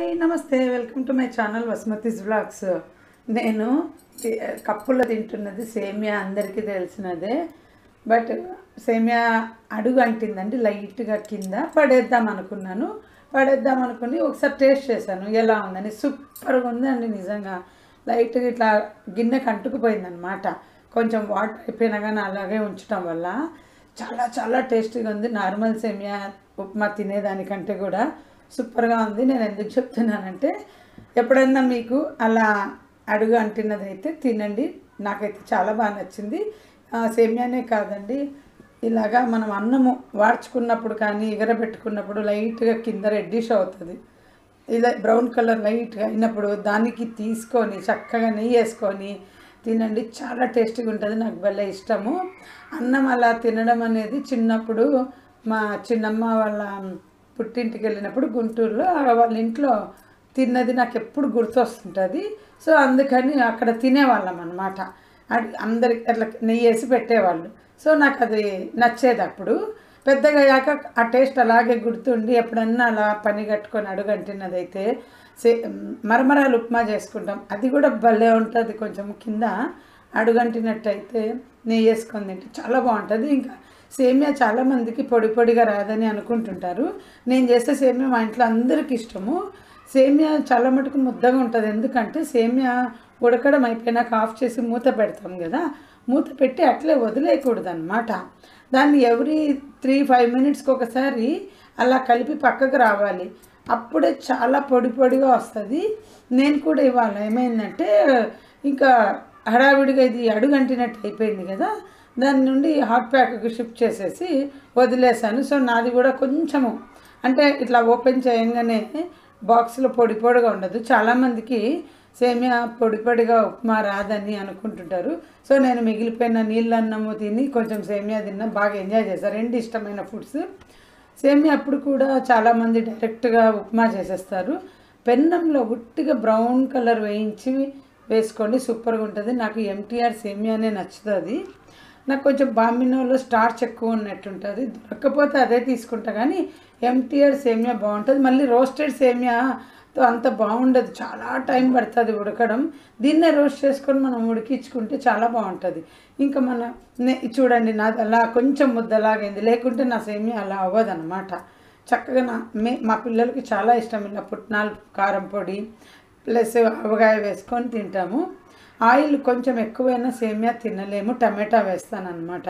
hi namaste welcome to my channel Vasumathi's blogs నేను తి- కప్పులో తింటున్నది సేమియా అందరికీ తెలిసినదే బట్ సేమియా అడుగు అంటిందండి లైట్గా కింద పడేద్దాం అనుకున్నాను పడేద్దాం అనుకుని ఒకసారి టేస్ట్ చేశాను ఎలా ఉందని సూపర్గా ఉందండి నిజంగా లైట్గా ఇట్లా గిన్నెకి అంటుకుపోయిందనమాట కొంచెం వాటర్ అయిపోయినా కానీ అలాగే ఉంచడం వల్ల చాలా చాలా టేస్టీగా ఉంది నార్మల్ సేమియా ఉప్మా తినేదానికంటే కూడా సూపర్గా ఉంది నేను ఎందుకు చెప్తున్నానంటే ఎప్పుడైనా మీకు అలా అడుగు అంటున్నది అయితే తినండి నాకైతే చాలా బాగా నచ్చింది ఆ, సేమియానే కాదండి ఇలాగా మనం అన్నము వాడ్చుకున్నప్పుడు కానీ ఎగరబెట్టుకున్నప్పుడు లైట్గా కింద రెడ్డిష్ అవుతుంది ఇలా బ్రౌన్ కలర్ లైట్గా అయినప్పుడు దానికి తీసుకొని చక్కగా నెయ్యి వేసుకొని తినండి చాలా టేస్టీగా ఉంటుంది నాకు భలే ఇష్టము అన్నం అలా తినడం అనేది చిన్నప్పుడు మా చిన్నమ్మ వాళ్ళ పుట్టింటికి వెళ్ళినప్పుడు గుంటూరులో ఆ వాళ్ళ ఇంట్లో తిన్నది నాకు ఎప్పుడు గుర్తొస్తుంటుంది సో అందుకని అక్కడ తినేవాళ్ళం అనమాట అందరికి అట్లా నెయ్యి వేసి పెట్టేవాళ్ళు సో నాకు అది నచ్చేది అప్పుడు పెద్దగా అయ్యాక ఆ టేస్ట్ అలాగే గుర్తుండి ఎప్పుడన్నా అలా పని కట్టుకొని అడుగంటినదైతే సే మరమరాలు ఉప్మా చేసుకుంటాం అది కూడా భలే ఉంటుంది కొంచెం కింద అడుగంటినట్టయితే నెయ్యి వేసుకొని తింటే చాలా బాగుంటుంది ఇంకా సేమియా చాలామందికి పొడి పొడిగా రాదని అనుకుంటుంటారు నేను చేసే సేమియా మా ఇంట్లో అందరికీ ఇష్టము సేమియా చాలా మటుకు ముద్దగా ఉంటుంది ఎందుకంటే సేమియా ఉడకడం అయిపోయినాక ఆఫ్ చేసి మూత పెడతాం కదా మూత పెట్టి అట్లే వదిలేయకూడదు అనమాట దాన్ని ఎవ్రీ త్రీ ఫైవ్ మినిట్స్కి ఒకసారి అలా కలిపి పక్కకు రావాలి అప్పుడే చాలా పొడి పొడిగా వస్తుంది నేను కూడా ఇవాళ ఏమైందంటే ఇంకా హడావిడిగా ఇది అడుగంటినట్టు అయిపోయింది కదా దాని నుండి హాట్ ప్యాక్కి షిఫ్ట్ చేసేసి వదిలేశాను సో నాది కూడా కొంచెము అంటే ఇట్లా ఓపెన్ చేయంగానే బాక్స్లో పొడి పొడిగా ఉండదు చాలామందికి సేమియా పొడి పొడిగా ఉప్మా రాదని అనుకుంటుంటారు సో నేను మిగిలిపోయిన నీళ్ళ అన్నము తిని కొంచెం సేమియా తిన్నా బాగా ఎంజాయ్ చేశాను రెండు ఇష్టమైన ఫుడ్స్ సేమియా అప్పుడు కూడా చాలామంది డైరెక్ట్గా ఉప్మా చేసేస్తారు పెన్నంలో ఉట్టిగా బ్రౌన్ కలర్ వేయించి వేసుకోండి సూపర్గా ఉంటుంది నాకు ఎంటీఆర్ సేమియానే నచ్చుతుంది నాకు కొంచెం బాంబినోలో స్టార్చ్ ఎక్కువ ఉన్నట్టుంటుంది దొరకకపోతే అదే తీసుకుంటా కానీ ఎంటీఆర్ సేమియా బాగుంటుంది మళ్ళీ రోస్టెడ్ సేమియాతో అంత బాగుండదు చాలా టైం పడుతుంది ఉడకడం దీన్నే రోస్ట్ చేసుకొని మనం ఉడికించుకుంటే చాలా బాగుంటుంది ఇంకా మన నే- చూడండి నాది అలా కొంచెం ముద్దలాగైంది లేకుంటే నా సేమియా అలా అవ్వదన్నమాట చక్కగా నా మే మా పిల్లలకి చాలా ఇష్టం ఇలా పుట్నాలు కారం పొడి ప్లస్ ఆవకాయ వేసుకొని తింటాము ఆయిల్ కొంచెం ఎక్కువైనా సేమియా తినలేము టమాటా వేస్తానన్నమాట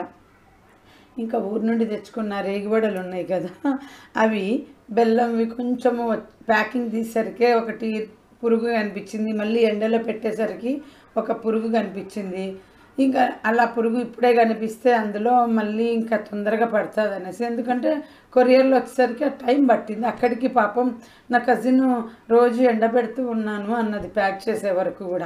ఇంకా ఊరు నుండి తెచ్చుకున్న రేగివడలు ఉన్నాయి కదా అవి బెల్లంవి కొంచెము ప్యాకింగ్ తీసేసరికి ఒకటి పురుగు కనిపించింది మళ్ళీ ఎండలో పెట్టేసరికి ఒక పురుగు కనిపించింది ఇంకా అలా పురుగు ఇప్పుడే కనిపిస్తే అందులో మళ్ళీ ఇంకా తొందరగా పడుతుంది అనేసి ఎందుకంటే కొరియర్లో వచ్చేసరికి ఆ టైం పట్టింది అక్కడికి పాపం నా కజిన్ రోజు ఎండబెడుతూ ఉన్నాను అన్నది ప్యాక్ చేసే వరకు కూడా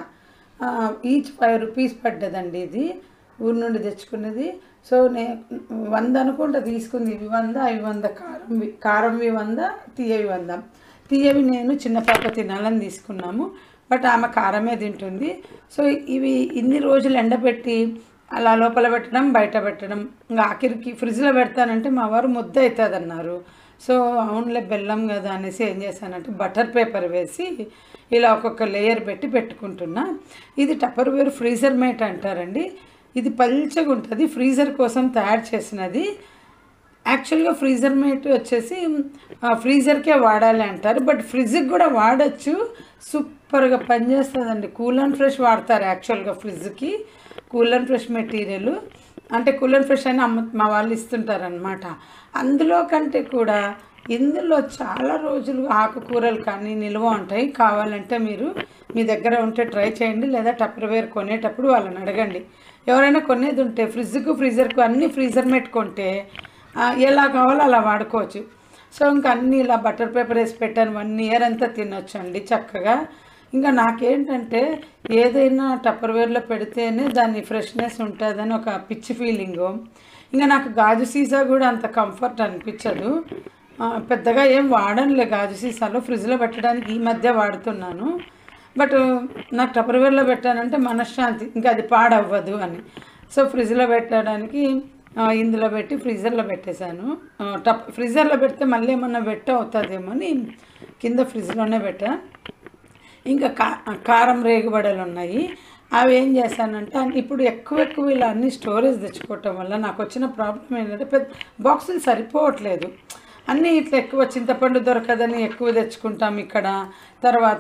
ఈచ్ ఫైవ్ రూపీస్ పడ్డదండి ఇది ఊరి నుండి తెచ్చుకున్నది సో నే వంద అనుకుంటా తీసుకుంది ఇవి వంద ఇవి వంద కారంవి కారంవి వంద తీయవి వంద తీయవి నేను చిన్న పాప తినాలని తీసుకున్నాము బట్ ఆమె కారమే తింటుంది సో ఇవి ఇన్ని రోజులు ఎండబెట్టి అలా లోపల పెట్టడం బయట పెట్టడం ఇంకా ఆఖరికి ఫ్రిడ్జ్లో పెడతానంటే మా వారు ముద్ద అవుతుంది అన్నారు సో అవునులే బెల్లం కదా అనేసి ఏం చేశానంటే బటర్ పేపర్ వేసి ఇలా ఒక్కొక్క లేయర్ పెట్టి పెట్టుకుంటున్నా ఇది టప్పర్ వేర్ ఫ్రీజర్ మేట్ అంటారండి ఇది పల్చగా ఉంటుంది ఫ్రీజర్ కోసం తయారు చేసినది యాక్చువల్గా ఫ్రీజర్ మేట్ వచ్చేసి ఆ, ఫ్రీజర్కే వాడాలి అంటారు బట్ ఫ్రిడ్జ్కి కూడా వాడచ్చు సూపర్గా పనిచేస్తుందండి కూల్ అండ్ ఫ్రెష్ వాడతారు యాక్చువల్గా ఫ్రిడ్జ్కి కూల్ అండ్ ఫ్రెష్ మెటీరియల్ అంటే కూల్ అండ్ ఫ్రెష్ అని అమ్మ మా వాళ్ళు ఇస్తుంటారనమాట అందులో కంటే కూడా ఇందులో చాలా రోజులు ఆకుకూరలు కానీ నిల్వ ఉంటాయి కావాలంటే మీరు మీ దగ్గర ఉంటే ట్రై చేయండి లేదా టప్పర్వేర్ కొనేటప్పుడు వాళ్ళని అడగండి ఎవరైనా కొనేది ఉంటే ఫ్రిడ్జ్కు ఫ్రీజర్కు అన్ని ఫ్రీజర్ పెట్టుకుంటే ఆ, ఎలా కావాలో అలా వాడుకోవచ్చు సో ఇంకా అన్నీ ఇలా బటర్ పేపర్ వేసి పెట్టాను వన్ ఇయర్ అంతా తినొచ్చు అండి చక్కగా ఇంకా నాకేంటంటే ఏదైనా టప్పర్వేర్లో పెడితేనే దాని ఫ్రెష్నెస్ ఉంటుందని ఒక పిచ్చి ఫీలింగు ఇంకా నాకు గాజు సీసా కూడా అంత కంఫర్ట్ అనిపించదు ఆ, పెద్దగా ఏం వాడనులే గాజు సీసాలో ఫ్రిడ్జ్లో పెట్టడానికి ఈ మధ్య వాడుతున్నాను బట్ నాకు టపర్వేర్లో పెట్టానంటే మనశ్శాంతి ఇంకా అది పాడవ్వదు అని సో ఫ్రిడ్జ్లో పెట్టడానికి ఆ, ఇందులో పెట్టి ఫ్రీజర్లో పెట్టేశాను ఆ, టప్ ఫ్రీజర్లో పెడితే మళ్ళీ ఏమన్నా వెట్ట అవుతుందేమో అని కింద ఫ్రిడ్జ్లోనే పెట్టా ఇంకా కా కారం రేగుబడలు ఉన్నాయి అవి ఏం చేశానంటే అన్ని- ఇప్పుడు ఎక్కువ ఎక్కువ ఇలా అన్ని స్టోరేజ్ తెచ్చుకోవటం వల్ల నాకు వచ్చిన ప్రాబ్లం ఏంటంటే పెద్ద బాక్సులు సరిపోవట్లేదు అన్నీ ఇట్లా ఎక్కువ చింతపండు దొరకదని ఎక్కువ తెచ్చుకుంటాం ఇక్కడ తర్వాత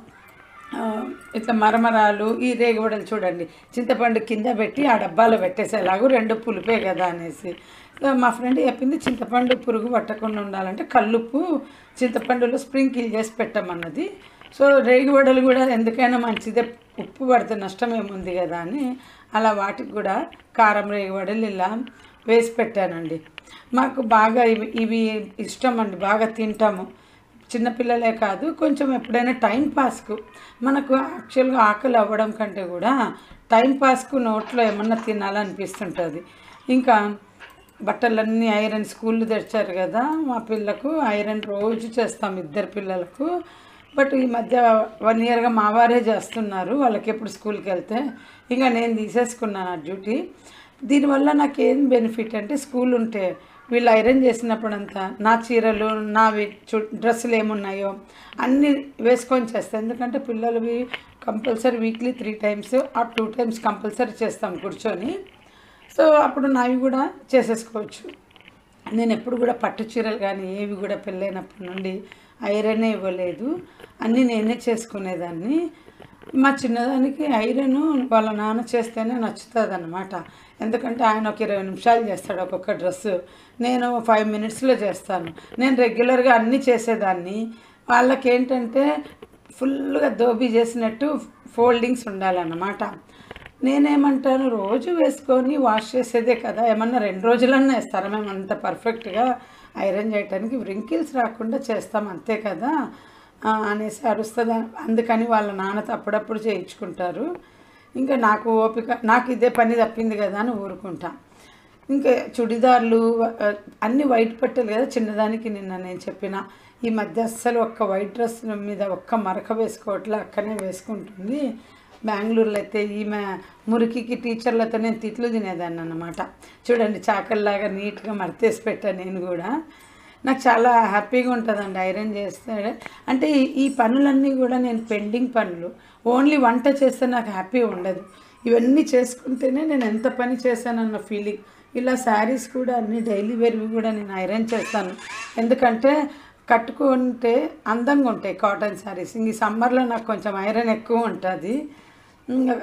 ఆ, ఇట్లా మరమరాలు ఈ రేగుబడలు చూడండి చింతపండు కింద పెట్టి ఆ డబ్బాలో పెట్టేసేలాగూ రెండు పులిపే కదా అనేసి ఆ, మా ఫ్రెండ్ చెప్పింది చింతపండు పురుగు పట్టకుండా ఉండాలంటే కల్లుప్పు చింతపండులో స్ప్రింకిల్ చేసి పెట్టమన్నది సో రేగుబడలు కూడా ఎందుకైనా మంచిదే ఉప్పు పడితే నష్టం ఏముంది కదా అని అలా వాటికి కూడా కారం రేగుబడలు ఇలా వేసి పెట్టానండి మాకు బాగా ఇవి ఇవి ఇష్టం అండి బాగా తింటాము చిన్నపిల్లలే కాదు కొంచెం ఎప్పుడైనా టైం పాస్కు మనకు యాక్చువల్గా ఆకలి అవ్వడం కంటే కూడా టైం పాస్కు నోట్లో ఏమన్నా తినాలనిపిస్తుంటుంది ఇంకా బట్టలన్నీ ఐరన్ స్కూల్ తెచ్చారు కదా మా పిల్లకు ఐరన్ రోజు చేస్తాం ఇద్దరు పిల్లలకు బట్ ఈ మధ్య వన్ ఇయర్గా మా వారే చేస్తున్నారు వాళ్ళకి ఎప్పుడు స్కూల్కి వెళ్తే ఇంకా నేను తీసేసుకున్నాను ఆ డ్యూటీ దీనివల్ల నాకు ఏం బెనిఫిట్ అంటే స్కూల్ ఉంటే వీళ్ళు ఐరన్ చేసినప్పుడంతా నా చీరలు నావి చు డ్రెస్సులు ఏమున్నాయో అన్నీ వేసుకొని చేస్తాను ఎందుకంటే పిల్లలవి కంపల్సరీ వీక్లీ త్రీ టైమ్స్ ఆ టూ టైమ్స్ కంపల్సరీ చేస్తాం కూర్చొని సో అప్పుడు నావి కూడా చేసేసుకోవచ్చు నేను ఎప్పుడు కూడా పట్టు చీరలు కానీ ఏవి కూడా పెళ్ళైనప్పటి నుండి ఐరనే ఇవ్వలేదు అన్నీ నేనే చేసుకునేదాన్ని మా చిన్నదానికి ఐరన్ వాళ్ళ నాన్న చేస్తేనే నచ్చుతుంది అనమాట ఎందుకంటే ఆయన ఒక ఇరవై నిమిషాలు చేస్తాడు ఒక్కొక్క డ్రెస్సు నేను ఫైవ్ మినిట్స్లో చేస్తాను నేను రెగ్యులర్గా అన్నీ చేసేదాన్ని వాళ్ళకి ఏంటంటే ఫుల్గా దోబీ చేసినట్టు ఫోల్డింగ్స్ ఉండాలన్నమాట నేనేమంటాను రోజు వేసుకొని వాష్ చేసేదే కదా ఏమన్నా రెండు రోజులన్నా వేస్తారా మేము అంత పర్ఫెక్ట్గా ఐరన్ చేయడానికి వ్రింకిల్స్ రాకుండా చేస్తాం అంతే కదా ఆ, అనేసి అరుస్తుంది అందుకని వాళ్ళ నాన్నతో అప్పుడప్పుడు చేయించుకుంటారు ఇంకా నాకు ఓపిక నాకు ఇదే పని తప్పింది కదా అని ఊరుకుంటా ఇంకా చుడిదార్లు ఆ, అన్ని వైట్ పట్టలు కదా చిన్నదానికి నిన్న నేను చెప్పిన ఈ మధ్య అస్సలు ఒక్క వైట్ డ్రెస్ మీద ఒక్క మరక వేసుకోవట్లే అక్కనే వేసుకుంటుంది బెంగళూరులో అయితే ఈమె మురికికి టీచర్లతో నేను తిట్లు తినేదాన్ని అన్నమాట చూడండి చాకల్లాగా నీట్గా మడతేసి పెట్టాను నేను కూడా నాకు చాలా హ్యాపీగా ఉంటుందండి ఐరన్ చేస్తే అంటే ఈ- ఈ పనులన్నీ కూడా నేను పెండింగ్ పనులు ఓన్లీ వంట చేస్తే నాకు హ్యాపీ ఉండదు ఇవన్నీ చేసుకుంటేనే నేను ఎంత పని చేశానన్న ఫీలింగ్ ఇలా శారీస్ కూడా అన్ని డైలీ వేర్వి కూడా నేను ఐరన్ చేస్తాను ఎందుకంటే కట్టుకుంటే అందంగా ఉంటాయి కాటన్ శారీస్ ఇంక ఈ సమ్మర్లో నాకు కొంచెం ఐరన్ ఎక్కువ ఉంటుంది ఇంకా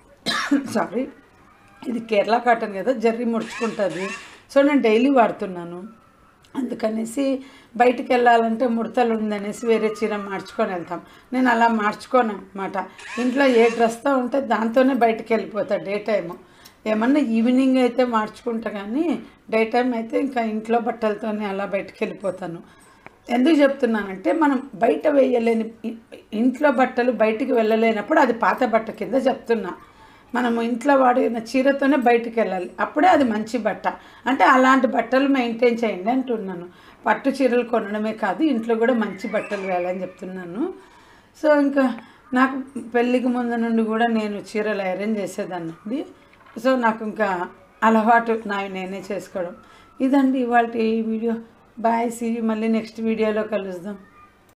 సారీ ఇది కేరళ కాటన్ కదా జర్రీ ముడుచుకుంటుంది సో నేను డైలీ వాడుతున్నాను అందుకనేసి బయటికి వెళ్ళాలంటే ముడతలు ఉందనేసి వేరే చీర మార్చుకొని వెళ్తాం నేను అలా మార్చుకోను అనమాట ఇంట్లో ఏ డ్రెస్తో ఉంటే దాంతోనే బయటికి వెళ్ళిపోతా డే టైము ఏమన్నా ఈవినింగ్ అయితే మార్చుకుంటా కానీ డే టైం అయితే ఇంకా ఇంట్లో బట్టలతోనే అలా బయటికి వెళ్ళిపోతాను ఎందుకు చెప్తున్నానంటే మనం బయట వేయలేని ఇ- ఇంట్లో బట్టలు బయటికి వెళ్ళలేనప్పుడు అది పాత బట్ట కింద చెప్తున్నా మనము ఇంట్లో వాడిన చీరతోనే బయటికి వెళ్ళాలి అప్పుడే అది మంచి బట్ట అంటే అలాంటి బట్టలు మెయింటైన్ చేయండి అంటున్నాను పట్టు చీరలు కొనడమే కాదు ఇంట్లో కూడా మంచి బట్టలు వేయాలని చెప్తున్నాను సో ఇంకా నాకు పెళ్ళికి ముందు నుండి కూడా నేను చీరలు ఐరన్ చేసేదాన్నండి సో నాకు ఇంకా అలవాటు నావి నేనే చేసుకోవడం ఇదండి ఇవాళ ఈ వీడియో బాయ్ సీ మళ్ళీ నెక్స్ట్ వీడియోలో కలుద్దాం